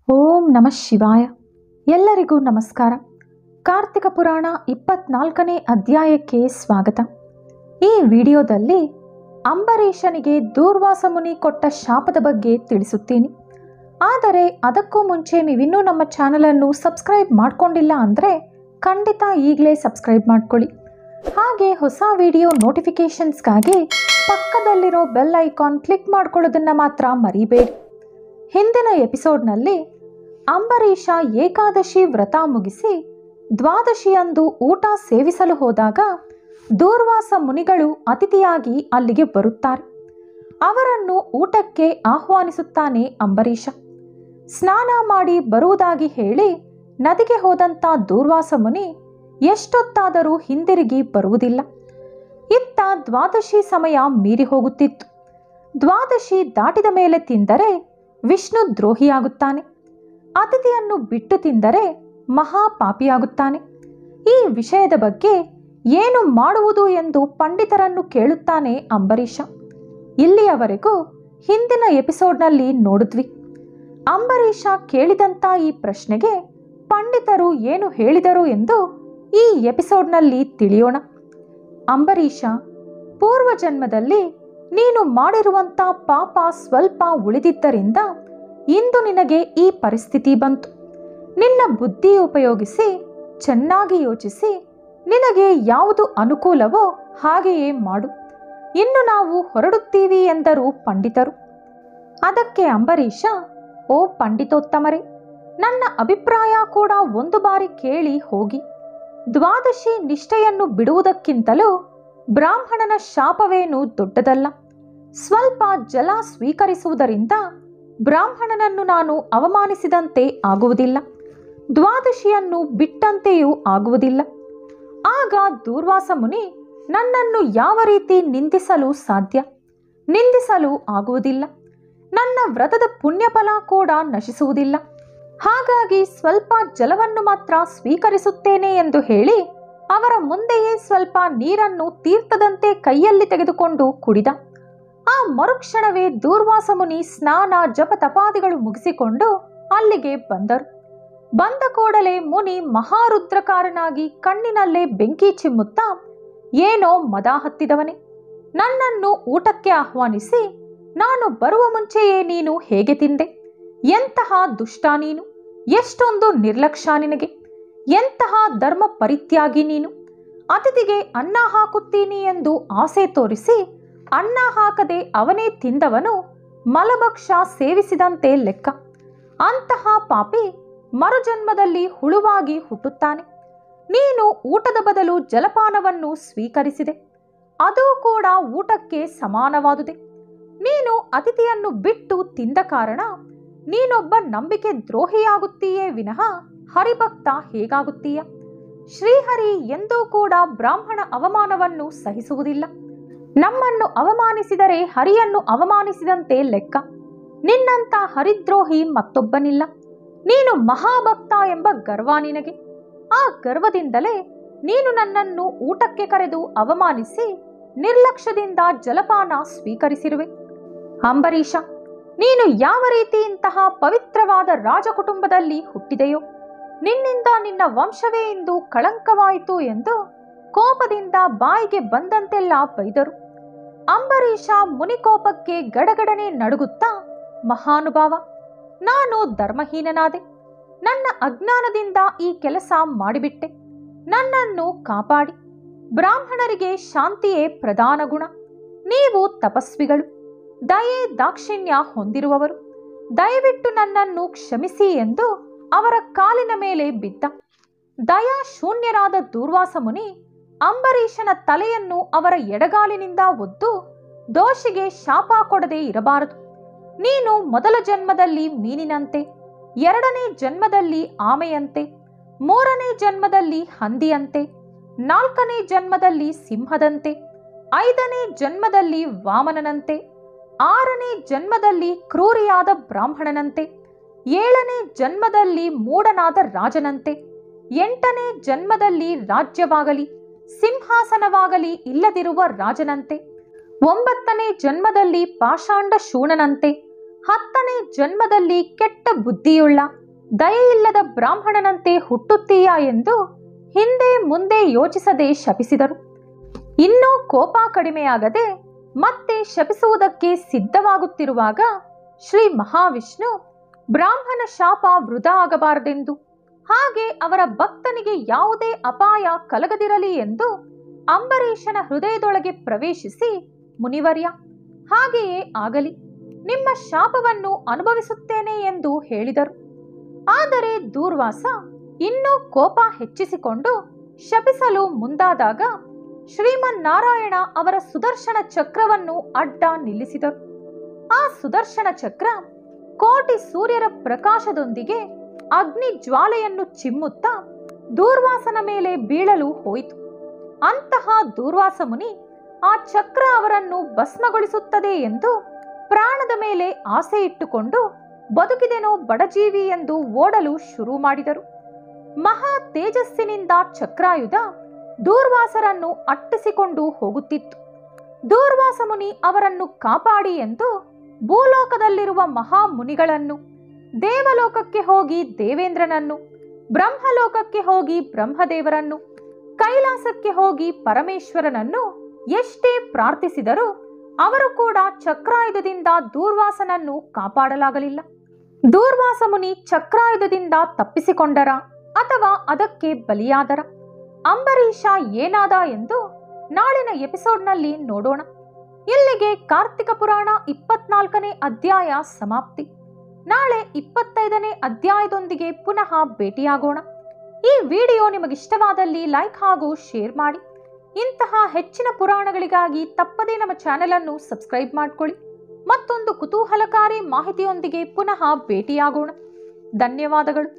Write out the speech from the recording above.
ಓಂ ನಮಃ ಶಿವಾಯ ಎಲ್ಲರಿಗೂ ನಮಸ್ಕಾರ ಕಾರ್ತಿಕ ಪುರಾಣ ಇಪ್ಪತ್ನಾಲ್ಕನೇ ಅಧ್ಯಾಯಕ್ಕೆ ಸ್ವಾಗತ ಈ ವಿಡಿಯೋದಲ್ಲಿ ಅಂಬರೀಷನಿಗೆ ದೂರ್ವಾಸ ಮುನಿ ಕೊಟ್ಟ ಶಾಪದ ಬಗ್ಗೆ ತಿಳಿಸುತ್ತೀನಿ ಆದರೆ ಅದಕ್ಕೂ ಮುಂಚೆ ನೀವಿನ್ನೂ ನಮ್ಮ ಚಾನಲನ್ನು ಸಬ್ಸ್ಕ್ರೈಬ್ ಮಾಡ್ಕೊಂಡಿಲ್ಲ ಅಂದರೆ ಖಂಡಿತ ಈಗಲೇ ಸಬ್ಸ್ಕ್ರೈಬ್ ಮಾಡ್ಕೊಳ್ಳಿ ಹಾಗೆ ಹೊಸ ವಿಡಿಯೋ ನೋಟಿಫಿಕೇಷನ್ಸ್ಗಾಗಿ ಪಕ್ಕದಲ್ಲಿರೋ ಬೆಲ್ ಐಕಾನ್ ಕ್ಲಿಕ್ ಮಾಡ್ಕೊಳ್ಳೋದನ್ನು ಮಾತ್ರ ಮರಿಬೇಡಿ ಹಿಂದಿನ ಎಪಿಸೋಡ್ನಲ್ಲಿ ಅಂಬರೀಷ ಏಕಾದಶಿ ವ್ರತ ಮುಗಿಸಿ ದ್ವಾದಶಿಯಂದು ಊಟ ಸೇವಿಸಲು ಹೋದಾಗ ದೂರ್ವಾಸ ಮುನಿಗಳು ಅತಿಥಿಯಾಗಿ ಅಲ್ಲಿಗೆ ಬರುತ್ತಾರೆ ಅವರನ್ನು ಊಟಕ್ಕೆ ಆಹ್ವಾನಿಸುತ್ತಾನೆ ಅಂಬರೀಷ ಸ್ನಾನ ಮಾಡಿ ಬರುವುದಾಗಿ ಹೇಳಿ ನದಿಗೆ ಹೋದಂಥ ದೂರ್ವಾಸ ಮುನಿ ಎಷ್ಟೊತ್ತಾದರೂ ಹಿಂದಿರುಗಿ ಬರುವುದಿಲ್ಲ ಇತ್ತ ದ್ವಾದಶಿ ಸಮಯ ಮೀರಿ ಹೋಗುತ್ತಿತ್ತು ದ್ವಾದಶಿ ದಾಟಿದ ಮೇಲೆ ತಿಂದರೆ ವಿಷ್ಣು ದ್ರೋಹಿಯಾಗುತ್ತಾನೆ ಅತಿಥಿಯನ್ನು ಬಿಟ್ಟು ತಿಂದರೆ ಮಹಾಪಾಪಿಯಾಗುತ್ತಾನೆ ಈ ವಿಷಯದ ಬಗ್ಗೆ ಏನು ಮಾಡುವುದು ಎಂದು ಪಂಡಿತರನ್ನು ಕೇಳುತ್ತಾನೆ ಅಂಬರೀಷ ಇಲ್ಲಿಯವರೆಗೂ ಹಿಂದಿನ ಎಪಿಸೋಡ್ನಲ್ಲಿ ನೋಡಿದ್ವಿ ಅಂಬರೀಷ ಕೇಳಿದಂಥ ಈ ಪ್ರಶ್ನೆಗೆ ಪಂಡಿತರು ಏನು ಹೇಳಿದರು ಎಂದು ಈ ಎಪಿಸೋಡ್ನಲ್ಲಿ ತಿಳಿಯೋಣ ಅಂಬರೀಷ ಪೂರ್ವಜನ್ಮದಲ್ಲಿ ನೀನು ಮಾಡಿರುವಂಥ ಪಾಪ ಸ್ವಲ್ಪ ಉಳಿದಿದ್ದರಿಂದ ಇಂದು ನಿನಗೆ ಈ ಪರಿಸ್ಥಿತಿ ಬಂತು ನಿನ್ನ ಬುದ್ಧಿ ಉಪಯೋಗಿಸಿ ಚೆನ್ನಾಗಿ ಯೋಚಿಸಿ ನಿನಗೆ ಯಾವುದು ಅನುಕೂಲವೋ ಹಾಗೆಯೇ ಮಾಡು ಇನ್ನು ನಾವು ಹೊರಡುತ್ತೀವಿ ಎಂದರು ಪಂಡಿತರು ಅದಕ್ಕೆ ಅಂಬರೀಷ ಓ ಪಂಡಿತೋತ್ತಮರೇ ನನ್ನ ಅಭಿಪ್ರಾಯ ಕೂಡ ಒಂದು ಬಾರಿ ಕೇಳಿ ಹೋಗಿ ದ್ವಾದಶಿ ನಿಷ್ಠೆಯನ್ನು ಬಿಡುವುದಕ್ಕಿಂತಲೂ ಬ್ರಾಹ್ಮಣನ ಶಾಪವೇನು ದೊಡ್ಡದಲ್ಲ ಸ್ವಲ್ಪ ಜಲ ಸ್ವೀಕರಿಸುವುದರಿಂದ ಬ್ರಾಹ್ಮಣನನ್ನು ನಾನು ಅವಮಾನಿಸಿದಂತೆ ಆಗುವುದಿಲ್ಲ ದ್ವಾದಶಿಯನ್ನು ಬಿಟ್ಟಂತೆಯೂ ಆಗುವುದಿಲ್ಲ ಆಗ ದೂರ್ವಾಸ ಮುನಿ ನನ್ನನ್ನು ಯಾವ ರೀತಿ ನಿಂದಿಸಲು ಸಾಧ್ಯ ನಿಂದಿಸಲು ಆಗುವುದಿಲ್ಲ ನನ್ನ ವ್ರತದ ಪುಣ್ಯಫಲ ಕೂಡ ನಶಿಸುವುದಿಲ್ಲ ಹಾಗಾಗಿ ಸ್ವಲ್ಪ ಜಲವನ್ನು ಮಾತ್ರ ಸ್ವೀಕರಿಸುತ್ತೇನೆ ಎಂದು ಹೇಳಿ ಅವರ ಮುಂದೆಯೇ ಸ್ವಲ್ಪ ನೀರನ್ನು ತೀರ್ಥದಂತೆ ಕೈಯಲ್ಲಿ ತೆಗೆದುಕೊಂಡು ಕುಡಿದ ಆ ಮರುಕ್ಷಣವೇ ದೂರ್ವಾಸ ಮುನಿ ಸ್ನಾನ ಜಪ ತಪಾದಿಗಳು ಮುಗಿಸಿಕೊಂಡು ಅಲ್ಲಿಗೆ ಬಂದರು ಬಂದ ಕೂಡಲೇ ಮುನಿ ಮಹಾರುದ್ರಕಾರನಾಗಿ ಕಣ್ಣಿನಲ್ಲೇ ಬೆಂಕಿ ಚಿಮ್ಮುತ್ತಾ ಏನೋ ಮದ ಹತ್ತಿದವನೇ ನನ್ನನ್ನು ಊಟಕ್ಕೆ ಆಹ್ವಾನಿಸಿ ನಾನು ಬರುವ ಮುಂಚೆಯೇ ನೀನು ಹೇಗೆ ತಿಂದೆ ಎಂತಹ ದುಷ್ಟ ನೀನು ಎಷ್ಟೊಂದು ನಿರ್ಲಕ್ಷ್ಯ ನಿನಗೆ ಎಂತಹ ಧರ್ಮ ಪರಿತ್ಯಾಗಿ ನೀನು ಅತಿಥಿಗೆ ಅನ್ನ ಹಾಕುತ್ತೀನಿ ಎಂದು ಆಸೆ ತೋರಿಸಿ ಅನ್ನ ಹಾಕದೆ ಅವನೇ ತಿಂದವನು ಮಲಭಕ್ಷ ಸೇವಿಸಿದಂತೆ ಲೆಕ್ಕ ಅಂತಹ ಪಾಪಿ ಮರುಜನ್ಮದಲ್ಲಿ ಹುಳುವಾಗಿ ಹುಟ್ಟುತ್ತಾನೆ ನೀನು ಊಟದ ಬದಲು ಜಲಪಾನವನ್ನು ಸ್ವೀಕರಿಸಿದೆ ಅದು ಕೂಡ ಊಟಕ್ಕೆ ಸಮಾನವಾದುದೆ ನೀನು ಅತಿಥಿಯನ್ನು ಬಿಟ್ಟು ತಿಂದ ಕಾರಣ ನೀನೊಬ್ಬ ನಂಬಿಕೆ ದ್ರೋಹಿಯಾಗುತ್ತೀಯೇ ವಿನಃ ಹರಿಭಕ್ತ ಹೇಗಾಗುತ್ತೀಯ ಶ್ರೀಹರಿ ಎಂದೂ ಕೂಡ ಬ್ರಾಹ್ಮಣ ಅವಮಾನವನ್ನು ಸಹಿಸುವುದಿಲ್ಲ ನಮ್ಮನ್ನು ಅವಮಾನಿಸಿದರೆ ಹರಿಯನ್ನು ಅವಮಾನಿಸಿದಂತೆ ಲೆಕ್ಕ ನಿನ್ನಂಥ ಹರಿದ್ರೋಹಿ ಮತ್ತೊಬ್ಬನಿಲ್ಲ ನೀನು ಮಹಾಭಕ್ತ ಎಂಬ ಗರ್ವ ನಿನಗೆ ಆ ಗರ್ವದಿಂದಲೇ ನೀನು ನನ್ನನ್ನು ಊಟಕ್ಕೆ ಕರೆದು ಅವಮಾನಿಸಿ ನಿರ್ಲಕ್ಷ್ಯದಿಂದ ಜಲಪಾನ ಸ್ವೀಕರಿಸಿರುವೆ ಅಂಬರೀಷ ನೀನು ಯಾವ ರೀತಿ ಇಂತಹ ಪವಿತ್ರವಾದ ರಾಜಕುಟುಂಬದಲ್ಲಿ ಹುಟ್ಟಿದೆಯೋ ನಿನ್ನಿಂದ ನಿನ್ನ ವಂಶವೇ ಇಂದು ಕಳಂಕವಾಯಿತು ಎಂದು ಕೋಪದಿಂದ ಬಾಯಿಗೆ ಬಂದಂತೆಲ್ಲ ಬೈದರು ಅಂಬರೀಷ ಮುನಿಕೋಪಕ್ಕೆ ಗಡಗಡನೆ ನಡುಗುತ್ತಾ ಮಹಾನುಭಾವ ನಾನು ಧರ್ಮಹೀನನಾದೆ ನನ್ನ ಅಜ್ಞಾನದಿಂದ ಈ ಕೆಲಸ ಮಾಡಿಬಿಟ್ಟೆ ನನ್ನನ್ನು ಕಾಪಾಡಿ ಬ್ರಾಹ್ಮಣರಿಗೆ ಶಾಂತಿಯೇ ಪ್ರಧಾನ ಗುಣ ನೀವು ತಪಸ್ವಿಗಳು ದಯೆ ದಾಕ್ಷಿಣ್ಯ ಹೊಂದಿರುವವರು ದಯವಿಟ್ಟು ನನ್ನನ್ನು ಕ್ಷಮಿಸಿ ಎಂದು ಅವರ ಕಾಲಿನ ಮೇಲೆ ಬಿದ್ದ ದಯಾ ಶೂನ್ಯರಾದ ದೂರ್ವಾಸ ಮುನಿ ಅಂಬರೀಷನ ತಲೆಯನ್ನು ಅವರ ಎಡಗಾಲಿನಿಂದ ಒದ್ದು ದೋಷಿಗೆ ಶಾಪ ಕೊಡದೆ ಇರಬಾರದು ನೀನು ಮೊದಲ ಜನ್ಮದಲ್ಲಿ ಮೀನಿನಂತೆ ಎರಡನೇ ಜನ್ಮದಲ್ಲಿ ಆಮೆಯಂತೆ ಮೂರನೇ ಜನ್ಮದಲ್ಲಿ ಹಂದಿಯಂತೆ ನಾಲ್ಕನೇ ಜನ್ಮದಲ್ಲಿ ಸಿಂಹದಂತೆ ಐದನೇ ಜನ್ಮದಲ್ಲಿ ವಾಮನನಂತೆ ಆರನೇ ಜನ್ಮದಲ್ಲಿ ಕ್ರೂರಿಯಾದ ಬ್ರಾಹ್ಮಣನಂತೆ ಏಳನೇ ಜನ್ಮದಲ್ಲಿ ಮೂಢನಾದ ರಾಜನಂತೆ ಎಂಟನೇ ಜನ್ಮದಲ್ಲಿ ರಾಜ್ಯವಾಗಲಿ ಸಿಂಹಾಸನವಾಗಲಿ ಇಲ್ಲದಿರುವ ರಾಜನಂತೆ ಒಂಬತ್ತನೇ ಜನ್ಮದಲ್ಲಿ ಪಾಷಾಂಡ ಶೂಣನಂತೆ ಹತ್ತನೇ ಜನ್ಮದಲ್ಲಿ ಕೆಟ್ಟ ಬುದ್ಧಿಯುಳ್ಳ ದಯೆಯಿಲ್ಲದ ಬ್ರಾಹ್ಮಣನಂತೆ ಹುಟ್ಟುತ್ತೀಯಾ ಎಂದು ಹಿಂದೆ ಮುಂದೆ ಯೋಚಿಸದೆ ಶಪಿಸಿದರು ಇನ್ನೂ ಕೋಪ ಕಡಿಮೆಯಾಗದೆ ಮತ್ತೆ ಶಪಿಸುವುದಕ್ಕೆ ಸಿದ್ಧವಾಗುತ್ತಿರುವಾಗ ಶ್ರೀ ಮಹಾವಿಷ್ಣು ಬ್ರಾಹ್ಮಣ ಶಾಪ ವೃಧಾ ಆಗಬಾರದೆಂದು ಹಾಗೆ ಅವರ ಭಕ್ತನಿಗೆ ಯಾವುದೇ ಅಪಾಯ ಕಲಗದಿರಲಿ ಎಂದು ಅಂಬರೀಷನ ಹೃದಯದೊಳಗೆ ಪ್ರವೇಶಿಸಿ ಮುನಿವರ್ಯ ಹಾಗೆಯೇ ಆಗಲಿ ನಿಮ್ಮ ಶಾಪವನ್ನು ಅನುಭವಿಸುತ್ತೇನೆ ಎಂದು ಹೇಳಿದರು ಆದರೆ ದೂರ್ವಾಸ ಇನ್ನೂ ಕೋಪ ಹೆಚ್ಚಿಸಿಕೊಂಡು ಶಪಿಸಲು ಮುಂದಾದಾಗ ಶ್ರೀಮನ್ನಾರಾಯಣ ಅವರ ಸುದರ್ಶನ ಚಕ್ರವನ್ನು ಅಡ್ಡ ನಿಲ್ಲಿಸಿದರು ಆ ಸುದರ್ಶನ ಚಕ್ರ ಕೋಟಿ ಸೂರ್ಯರ ಪ್ರಕಾಶದೊಂದಿಗೆ ಅಗ್ನಿ ಜ್ವಾಲೆಯನ್ನು ಚಿಮ್ಮುತ್ತಾ ದೂರ್ವಾಸನ ಮೇಲೆ ಬೀಳಲು ಹೋಯಿತು ಅಂತಹ ದೂರ್ವಾಸ ಮುನಿ ಆ ಚಕ್ರ ಅವರನ್ನು ಭಸ್ಮಗೊಳಿಸುತ್ತದೆ ಎಂದು ಪ್ರಾಣದ ಮೇಲೆ ಆಸೆ ಇಟ್ಟುಕೊಂಡು ಬದುಕಿದೆನೋ ಬಡಜೀವಿ ಎಂದು ಓಡಲು ಶುರು ಮಾಡಿದರು ಮಹಾ ತೇಜಸ್ಸಿನಿಂದ ಚಕ್ರಾಯುಧ ದೂರ್ವಾಸರನ್ನು ಅಟ್ಟಿಸಿಕೊಂಡು ಹೋಗುತ್ತಿತ್ತು ದೂರ್ವಾಸ ಮುನಿ ಅವರನ್ನು ಕಾಪಾಡಿ ಎಂದು ಭೂಲೋಕದಲ್ಲಿರುವ ಮಹಾ ಮುನಿಗಳನ್ನು ದೇವಲೋಕಕ್ಕೆ ಹೋಗಿ ದೇವೇಂದ್ರನನ್ನು ಬ್ರಹ್ಮಲೋಕಕ್ಕೆ ಹೋಗಿ ಬ್ರಹ್ಮದೇವರನ್ನು ಕೈಲಾಸಕ್ಕೆ ಹೋಗಿ ಪರಮೇಶ್ವರನನ್ನು ಎಷ್ಟೇ ಪ್ರಾರ್ಥಿಸಿದರೂ ಅವರು ಕೂಡ ಚಕ್ರಾಯುಧದಿಂದ ದೂರ್ವಾಸನನ್ನು ಕಾಪಾಡಲಾಗಲಿಲ್ಲ ದೂರ್ವಾಸ ಮುನಿ ಚಕ್ರಾಯುಧದಿಂದ ತಪ್ಪಿಸಿಕೊಂಡರ ಅಥವಾ ಅದಕ್ಕೆ ಬಲಿಯಾದರ ಅಂಬರೀಷ ಏನಾದ ಎಂದು ನಾಳಿನ ಎಪಿಸೋಡ್ನಲ್ಲಿ ನೋಡೋಣ ಇಲ್ಲಿಗೆ ಕಾರ್ತಿಕ ಪುರಾಣ ಇಪ್ಪತ್ನಾಲ್ಕನೇ ಅಧ್ಯಾಯ ಸಮಾಪ್ತಿ ನಾಳೆ ಇಪ್ಪತ್ತೈದನೇ ಅಧ್ಯಾಯದೊಂದಿಗೆ ಪುನಃ ಭೇಟಿಯಾಗೋಣ ಈ ವಿಡಿಯೋ ನಿಮಗಿಷ್ಟವಾದಲ್ಲಿ ಲೈಕ್ ಹಾಗೂ ಶೇರ್ ಮಾಡಿ ಇಂತಹ ಹೆಚ್ಚಿನ ಪುರಾಣಗಳಿಗಾಗಿ ತಪ್ಪದೇ ನಮ್ಮ ಚಾನೆಲ್ ಅನ್ನು ಸಬ್ಸ್ಕ್ರೈಬ್ ಮಾಡ್ಕೊಳ್ಳಿ ಮತ್ತೊಂದು ಕುತೂಹಲಕಾರಿ ಮಾಹಿತಿಯೊಂದಿಗೆ ಪುನಃ ಭೇಟಿಯಾಗೋಣ ಧನ್ಯವಾದಗಳು